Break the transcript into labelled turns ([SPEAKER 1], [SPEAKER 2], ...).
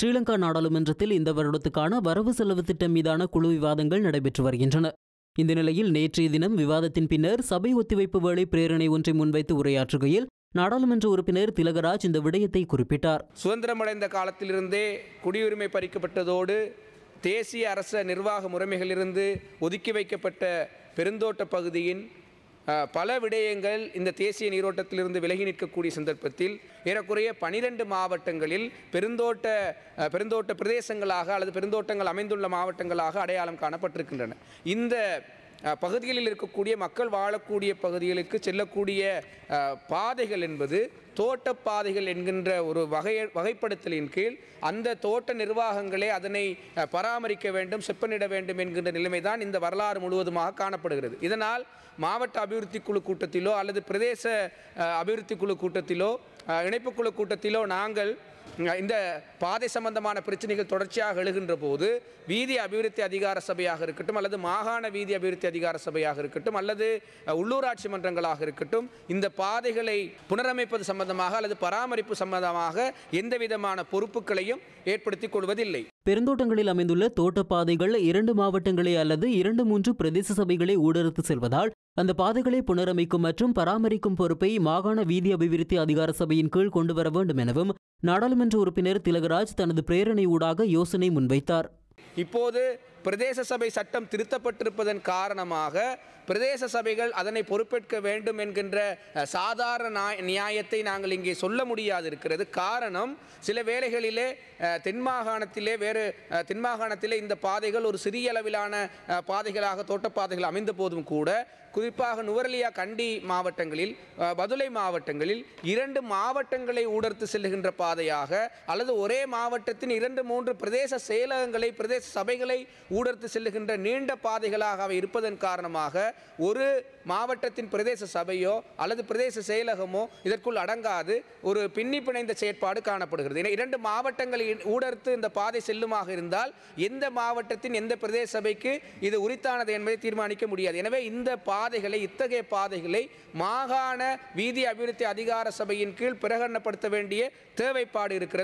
[SPEAKER 1] ஸ்ரீலங்கா நாடாளுமன்றத்தில் இந்த வருடத்துக்கான வரவு செலவு திட்டம் மீதான குழு விவாதங்கள் நடைபெற்று வருகின்றன இந்த நிலையில் நேற்றைய தினம் விவாதத்தின் பின்னர் சபை ஒத்திவைப்பு வேளை பிரேரணை ஒன்றை முன்வைத்து உரையாற்றுகையில் நாடாளுமன்ற உறுப்பினர் திலகராஜ் இந்த விடயத்தை குறிப்பிட்டார்
[SPEAKER 2] சுதந்திரமடைந்த காலத்திலிருந்தே குடியுரிமை பறிக்கப்பட்டதோடு தேசிய அரச நிர்வாக முறைமைகளிலிருந்து ஒதுக்கி வைக்கப்பட்ட பெருந்தோட்ட பகுதியின் அஹ், பல விடயங்கள் இந்த தேசிய நீரோட்டத்திலிருந்து விலகி நிற்கக்கூடிய சந்தர்ப்பத்தில் ஏறக்குறைய பனிரெண்டு மாவட்டங்களில் பெருந்தோட்ட அஹ், பெருந்தோட்ட பிரதேசங்களாக அல்லது பெருந்தோட்டங்கள் அமைந்துள்ள மாவட்டங்களாக அடையாளம் காணப்பட்டிருக்கின்றன இந்த அஹ், பகுதிகளில் இருக்கக்கூடிய மக்கள் வாழக்கூடிய பகுதிகளுக்கு செல்லக்கூடிய அஹ், பாதைகள் என்பது தோட்டப் பாதைகள் என்கின்ற ஒரு வகை வகைப்படுத்தலின் கீழ் அந்த தோட்ட நிர்வாகங்களே அதனை அஹ், பராமரிக்க வேண்டும் செப்பனிட வேண்டும் என்கின்ற நிலைமைதான் இந்த வரலாறு முழுவதுமாக காணப்படுகிறது இதனால் மாவட்ட அபிவிருத்தி குழு கூட்டத்திலோ அல்லது பிரதேச அஹ், அபிவிருத்தி குழு கூட்டத்திலோ அஹ், இணைப்புக்குழு கூட்டத்திலோ நாங்கள் அஹ், இந்த பாதை சம்பந்தமான பிரச்சனைகள் தொடர்ச்சியாக எழுகின்ற போது வீதி அபிவிருத்தி அதிகார சபையாக இருக்கட்டும் அல்லது மாகாண வீதி அபிவிருத்தி அதிகார சபையாக இருக்கட்டும் அல்லது அஹ், உள்ளூராட்சி மன்றங்களாக இருக்கட்டும் இந்த பாதைகளை புனரமைப்பது சம்பந்தமாக அல்லது பராமரிப்பு சம்பந்தமாக எந்த விதமான பொறுப்புகளையும் ஏற்படுத்திக் கொள்வதில்லை
[SPEAKER 1] பெருந்தோட்டங்களில் அமைந்துள்ள தோட்டப்பாதைகள் இரண்டு மாவட்டங்களே அல்லது இரண்டு மூன்று பிரதேச சபைகளை ஊடறுத்து செல்வதால் அந்த பாதைகளை புனரமைக்கும் மற்றும் பராமரிக்கும் பொறுப்பை மாகாண வீதி அபிவிருத்தி அதிகார சபையின் கீழ் கொண்டு வர வேண்டும் எனவும் நாடாளுமன்ற உறுப்பினர் திலகராஜ் தனது பிரேரணை ஊடாக யோசனை முன்வைத்தார்
[SPEAKER 2] இப்போது பிரதேச சபை சட்டம் திருத்தப்பட்டிருப்பதன் காரணமாக பிரதேச சபைகள் அதனை பொறுப்பேற்க வேண்டும் என்கின்ற அஹ், சாதாரண நியாய- நியாயத்தை நாங்கள் இங்கே சொல்ல முடியாது இருக்கிறது காரணம் சில வேளைகளிலே அஹ், தென் மாகாணத்திலே வேறு அஹ், தென் மாகாணத்திலே இந்த பாதைகள் ஒரு சிறிய அளவிலான அஹ், பாதைகளாக தோட்டப்பாதைகள் அமைந்த போதும் கூட குறிப்பாக நுவரலியா கண்டி மாவட்டங்களில் அஹ், பதுளை மாவட்டங்களில் இரண்டு மாவட்டங்களை ஊடர்த்து செல்லுகின்ற பாதையாக அல்லது ஒரே மாவட்டத்தின் இரண்டு மூன்று பிரதேச செயலகங்களை பிரதேச சபைகளை ஊடர்த்து செல்லுகின்ற நீண்ட பாதைகளாக அவை இருப்பதன் காரணமாக ஒரு மாவட்டத்தின் பிரதேச சபையோ அல்லது பிரதேச செயலகமோ இதற்குள் அடங்காது ஒரு பின்னி பிணைந்த செயற்பாடு காணப்படுகிறது என இரண்டு மாவட்டங்களில் ஊடர்த்து இந்த பாதை செல்லுமாக இருந்தால் எந்த மாவட்டத்தின் எந்த பிரதேச சபைக்கு இது உரித்தானது என்பதை தீர்மானிக்க முடியாது எனவே இந்த பாதைகளை இத்தகைய பாதைகளை மாகாண வீதி அபிவிருத்தி அதிகார சபையின் கீழ் பிரகடனப்படுத்த வேண்டிய தேவைப்பாடு இருக்கிறது